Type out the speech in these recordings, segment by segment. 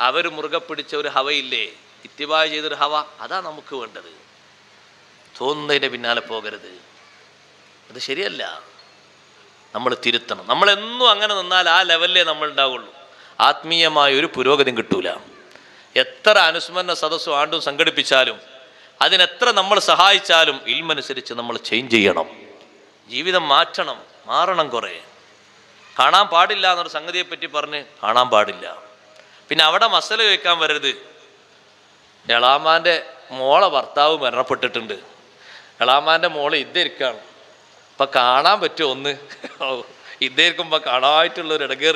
അവർ മുറുകെ പിടിച്ച ഒരു ഹവയില്ലേ ഇത്തിബായ ചെയ്തൊരു ഹവ അതാ നമുക്ക് വേണ്ടത് തോന്നുന്നതിൻ്റെ പിന്നാലെ പോകരുത് അത് ശരിയല്ല നമ്മൾ തിരുത്തണം നമ്മളെന്നും അങ്ങനെ നിന്നാൽ ആ ലെവലിലേ നമ്മൾ ഉണ്ടാവുള്ളൂ ആത്മീയമായ ഒരു പുരോഗതിയും കിട്ടൂല എത്ര അനുസ്മരണ സദസ്സും ആണ്ടും സംഘടിപ്പിച്ചാലും അതിനെത്ര നമ്മൾ സഹായിച്ചാലും ഇൽമനുസരിച്ച് നമ്മൾ ചേഞ്ച് ചെയ്യണം ജീവിതം മാറ്റണം മാറണം കുറേ കാണാൻ പാടില്ല എന്നൊരു സംഗതിയെ പറ്റി പറഞ്ഞ് കാണാൻ പാടില്ല പിന്നെ അവിടെ മസല ചോദിക്കാൻ വരരുത് എളാമാൻ്റെ മോളെ ഭർത്താവ് മരണപ്പെട്ടിട്ടുണ്ട് എളാമാൻ്റെ മോളെ ഇദ്ദരിക്കാണ് അപ്പം കാണാൻ പറ്റുമോ ഒന്ന് ഓ ഇദ്ദരിക്കുമ്പോൾ കാണാനായിട്ടുള്ള ഒരു ഇടകേറ്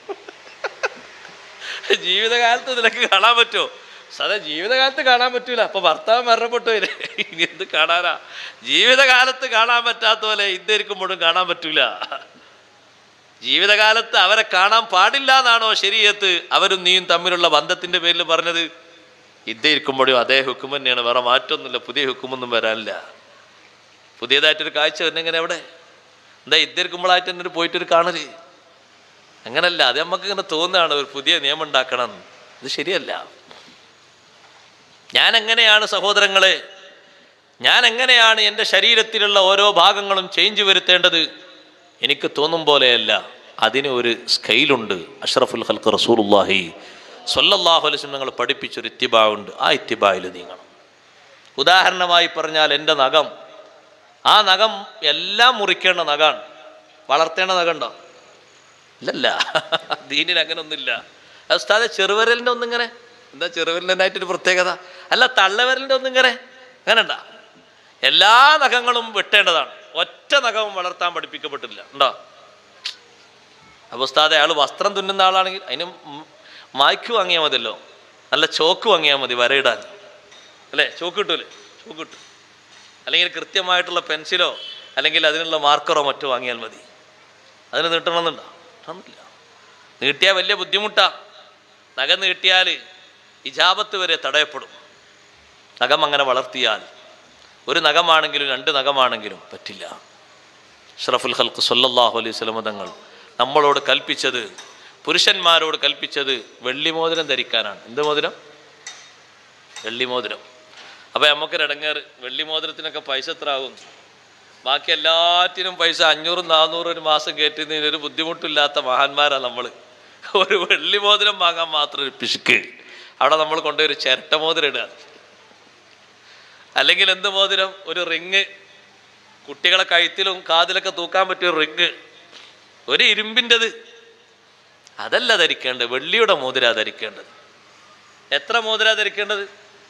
ജീവിതകാലത്ത് നിനക്ക് കാണാൻ പറ്റുമോ സദാ ജീവിതകാലത്ത് കാണാൻ പറ്റൂല അപ്പൊ ഭർത്താവ് മരണപ്പെട്ടു വരെ ഇനി എന്ത് കാണാനാ ജീവിതകാലത്ത് കാണാൻ പറ്റാത്ത പോലെ ഇദ്ദരിക്കുമ്പോഴും കാണാൻ പറ്റൂല ജീവിതകാലത്ത് അവരെ കാണാൻ പാടില്ല എന്നാണോ ശരിയത്ത് അവരും നീയും തമ്മിലുള്ള ബന്ധത്തിന്റെ പേരിൽ പറഞ്ഞത് ഇദ്ദയിരിക്കുമ്പോഴും അതേ ഹുക്കും തന്നെയാണ് വേറെ മാറ്റമൊന്നുമില്ല പുതിയ ഹുക്കുമൊന്നും വരാനില്ല പുതിയതായിട്ടൊരു കാഴ്ച വന്നെങ്ങനെ എവിടെ എന്താ ഇദ്ദയിരിക്കുമ്പോഴായിട്ട് തന്നെ ഒരു പോയിട്ടൊരു കാണല് അങ്ങനല്ല അത് നമുക്ക് ഇങ്ങനെ തോന്നുകയാണ് ഒരു പുതിയ നിയമം ഉണ്ടാക്കണം ഇത് ശരിയല്ല ഞാൻ എങ്ങനെയാണ് സഹോദരങ്ങളെ ഞാൻ എങ്ങനെയാണ് എൻ്റെ ശരീരത്തിലുള്ള ഓരോ ഭാഗങ്ങളും ചേഞ്ച് വരുത്തേണ്ടത് എനിക്ക് തോന്നും പോലെയല്ല അതിന് ഒരു സ്കെയിലുണ്ട് അഷ്റഫുൽ ഹൽക്ക് റസൂലുല്ലാഹി സൊല്ലാഹു അലൈസ് ഞങ്ങൾ പഠിപ്പിച്ചൊരു ഇത്തിബാ ഉണ്ട് ആ ഇത്തിബായിൽ നീങ്ങണം ഉദാഹരണമായി പറഞ്ഞാൽ എൻ്റെ നഖം ആ നഖം എല്ലാം മുറിക്കേണ്ട നഖാണ് വളർത്തേണ്ട നഖമുണ്ടോ ഇല്ലല്ല ദീനിൽ അങ്ങനെ ഒന്നുമില്ല ഉസ്താദെ ചെറുവിരലിൻ്റെ ഒന്നിങ്ങനെ എന്താ ചെറുവിരലിൻ്റെ ആയിട്ടൊരു പ്രത്യേകത അല്ല തള്ളവിരലിൻ്റെ ഒന്നിങ്ങനെ അങ്ങനെ ഉണ്ടാ എല്ലാ നഖങ്ങളും വെട്ടേണ്ടതാണ് ഒറ്റ നഖവും വളർത്താൻ പഠിപ്പിക്കപ്പെട്ടില്ല ഉണ്ടോ അപ്പോൾ ഉസ്താദെ അയാൾ വസ്ത്രം തുന്നുന്ന ആളാണെങ്കിൽ അതിന് മ- മായ്ക്ക് വാങ്ങിയാൽ മതിയല്ലോ നല്ല ചോക്ക് വാങ്ങിയാൽ മതി വരയിടാൻ അല്ലേ ചോക്ക് കിട്ടൂലേ ചോക്ക് കിട്ടും അല്ലെങ്കിൽ കൃത്യമായിട്ടുള്ള പെൻസിലോ അല്ലെങ്കിൽ അതിനുള്ള മാർക്കറോ മറ്റോ വാങ്ങിയാൽ മതി അതിന് നീട്ടണമെന്നുണ്ടോ നീട്ടണമെന്നില്ല നീട്ടിയാൽ വലിയ ബുദ്ധിമുട്ടാ നഖം നീട്ടിയാൽ ഇജാബത്ത് വരെ തടയപ്പെടും നഖം അങ്ങനെ വളർത്തിയാൽ ഒരു നഖമാണെങ്കിലും രണ്ട് നഖമാണെങ്കിലും പറ്റില്ല ഷറഫുൽ ഹൽക്ക് സല്ലല്ലാഹു അലൈഹി സ്വലമ തങ്ങൾ നമ്മളോട് കൽപ്പിച്ചത് പുരുഷന്മാരോട് കൽപ്പിച്ചത് വെള്ളിമോതിരം ധരിക്കാനാണ് എന്ത് മോതിരം വെള്ളിമോതിരം അപ്പോൾ നമുക്കൊരിടങ്ങേറ് വെള്ളിമോതിരത്തിനൊക്കെ പൈസ എത്ര ആകും ബാക്കി എല്ലാറ്റിനും പൈസ അഞ്ഞൂറും നാനൂറും ഒരു മാസം കയറ്റുന്നതിന് ഒരു ബുദ്ധിമുട്ടില്ലാത്ത മഹാന്മാരാണ് നമ്മൾ ഒരു വെള്ളിമോതിരം വാങ്ങാൻ മാത്രം ഒരു പിശുക്ക് അവിടെ നമ്മൾ കൊണ്ടുപോയി ഒരു ചിരട്ട മോതിരം ഇടുക അല്ലെങ്കിൽ എന്ത് മോതിരം ഒരു റിങ് കുട്ടികളെ കഴുത്തിലും കാതിലൊക്കെ തൂക്കാൻ പറ്റിയ ഒരു റിങ് ഒരു ഇരുമ്പിൻ്റെത് അതല്ല ധരിക്കേണ്ടത് വെള്ളിയുടെ മോതിര ധരിക്കേണ്ടത് എത്ര മോതിര ധരിക്കേണ്ടത്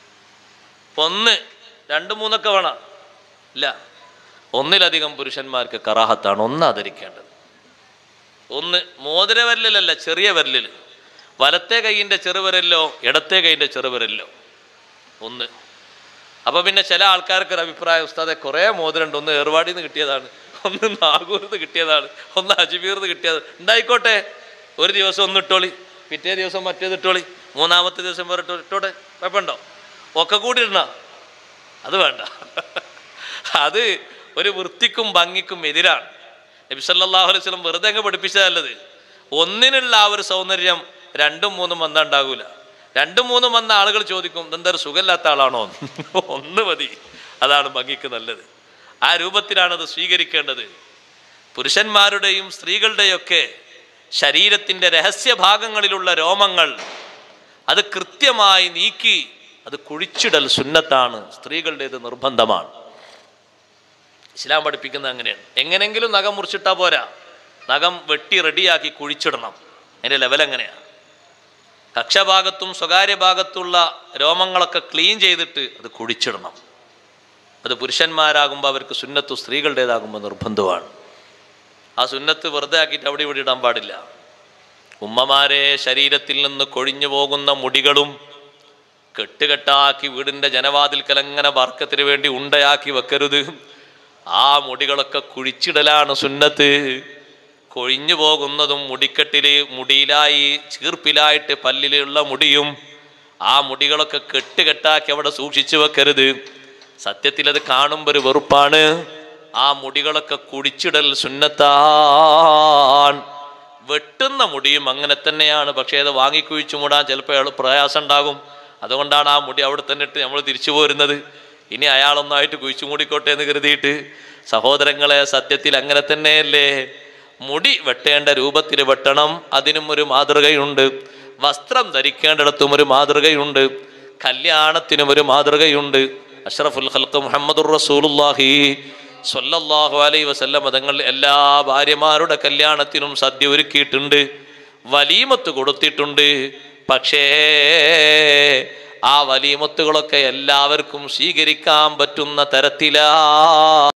ഒന്ന് രണ്ട് മൂന്നൊക്കെ വേണം ഇല്ല ഒന്നിലധികം പുരുഷന്മാർക്ക് കറാഹത്താണ് ഒന്നാ ധരിക്കേണ്ടത് ഒന്ന് മോതിര വിരലിലല്ല ചെറിയ വിരലിൽ വലത്തെ കൈയിൻ്റെ ചെറുവിരലിലോ ഇടത്തെ കൈയിൻ്റെ ചെറുവിരലിലോ ഒന്ന് അപ്പൊ പിന്നെ ചില ആൾക്കാർക്ക് ഒരു അഭിപ്രായം ഉസ്താദെ കുറേ മോതിരണ്ട് ഒന്ന് ഏർവാടിയിൽ നിന്ന് കിട്ടിയതാണ് ഒന്ന് നാഗൂരിൽ നിന്ന് കിട്ടിയതാണ് ഒന്ന് അജ്മീറിൽ നിന്ന് കിട്ടിയത് ഉണ്ടായിക്കോട്ടെ ഒരു ദിവസം ഒന്ന് ഇട്ടോളി പിറ്റേ ദിവസം മറ്റേത് ഇട്ടോളി മൂന്നാമത്തെ ദിവസം വേറെ ഇട്ടോ ഇട്ടോട്ടെ കുഴപ്പമുണ്ടോ ഒക്കെ കൂടി ഇടണ അത് വേണ്ട അത് ഒരു വൃത്തിക്കും ഭംഗിക്കും എതിരാണ് നബി സല്ലല്ലാഹു അലൈഹി വസല്ലം വെറുതെ അങ്ങ് പഠിപ്പിച്ചതല്ലത് ഒന്നിനുള്ള ആ ഒരു സൗന്ദര്യം രണ്ടും മൂന്നും വന്നാൽ ഉണ്ടാകൂല രണ്ടും മൂന്നും വന്ന ആളുകൾ ചോദിക്കും ഇതെന്താ ഒരു സുഖമില്ലാത്ത ആളാണോ ഒന്ന് മതി അതാണ് ഭംഗിക്ക് നല്ലത് ആ രൂപത്തിലാണത് സ്വീകരിക്കേണ്ടത് പുരുഷന്മാരുടെയും സ്ത്രീകളുടെയൊക്കെ ശരീരത്തിൻ്റെ രഹസ്യഭാഗങ്ങളിലുള്ള രോമങ്ങൾ അത് കൃത്യമായി നീക്കി അത് കുഴിച്ചിടൽ സുന്നത്താണ് സ്ത്രീകളുടേത് നിർബന്ധമാണ് ഇസ്ലാം പഠിപ്പിക്കുന്നത് അങ്ങനെയാണ് എങ്ങനെങ്കിലും നഖം മുറിച്ചിട്ടാ പോരാ നഖം വെട്ടി റെഡിയാക്കി കുഴിച്ചിടണം അതിൻ്റെ ലെവൽ എങ്ങനെയാണ് കക്ഷഭാഗത്തും സ്വകാര്യ ഭാഗത്തുള്ള രോമങ്ങളൊക്കെ ക്ലീൻ ചെയ്തിട്ട് അത് കുഴിച്ചിടണം അത് പുരുഷന്മാരാകുമ്പോൾ അവർക്ക് സുന്നത്ത് സ്ത്രീകളുടേതാകുമ്പോൾ നിർബന്ധമാണ് ആ സുന്നത്ത് വെറുതെ ആക്കിയിട്ട് അവിടെ ഇവിടെ ഇടാൻ പാടില്ല ഉമ്മമാരെ ശരീരത്തിൽ നിന്ന് കൊഴിഞ്ഞു പോകുന്ന മുടികളും കെട്ടുകെട്ടാക്കി വീടിൻ്റെ ജനവാതിൽക്കൽ അങ്ങനെ വർക്കത്തിന് വേണ്ടി ഉണ്ടയാക്കി വെക്കരുത് ആ മുടികളൊക്കെ കുഴിച്ചിടലാണ് സുന്നത്ത് കൊഴിഞ്ഞു പോകുന്നതും മുടിക്കെട്ടിൽ മുടിയിലായി ചീർപ്പിലായിട്ട് പല്ലിലുള്ള മുടിയും ആ മുടികളൊക്കെ കെട്ടുകെട്ടാക്കി അവിടെ സൂക്ഷിച്ചു വെക്കരുത് സത്യത്തിൽ അത് കാണുമ്പോൾ ഒരു വെറുപ്പാണ് ആ മുടികളൊക്കെ കുടിച്ചിടൽ സുന്നത്താൻ വെട്ടുന്ന മുടിയും അങ്ങനെ തന്നെയാണ് പക്ഷേ അത് വാങ്ങിക്കുഴിച്ചു മൂടാൻ ചിലപ്പോൾ അയാൾ പ്രയാസം ഉണ്ടാകും അതുകൊണ്ടാണ് ആ മുടി അവിടെ തന്നെ ഇട്ട് നമ്മൾ തിരിച്ചു പോരുന്നത് ഇനി അയാളൊന്നായിട്ട് കുഴിച്ചു മൂടിക്കോട്ടെ എന്ന് കരുതിയിട്ട് സഹോദരങ്ങളെ സത്യത്തിൽ അങ്ങനെ തന്നെയല്ലേ മുടി വെട്ടേണ്ട രൂപത്തിൽ വെട്ടണം അതിനും ഒരു മാതൃകയുണ്ട് വസ്ത്രം ധരിക്കേണ്ടിടത്തും ഒരു മാതൃകയുണ്ട് കല്യാണത്തിനും ഒരു മാതൃകയുണ്ട് അഷ്റഫുൽ ഖൽക്ക് മുഹമ്മദുർ റസൂലുള്ളാഹി സ്വല്ലല്ലാഹു അലൈഹി വസല്ലം തങ്ങൾ എല്ലാ ഭാര്യമാരുടെ കല്യാണത്തിനും സദ്യ ഒരുക്കിയിട്ടുണ്ട് വലീമത്ത് കൊടുത്തിട്ടുണ്ട് പക്ഷേ ആ വലീമത്തുകളൊക്കെ എല്ലാവർക്കും സ്വീകരിക്കാൻ പറ്റുന്ന തരത്തിലാ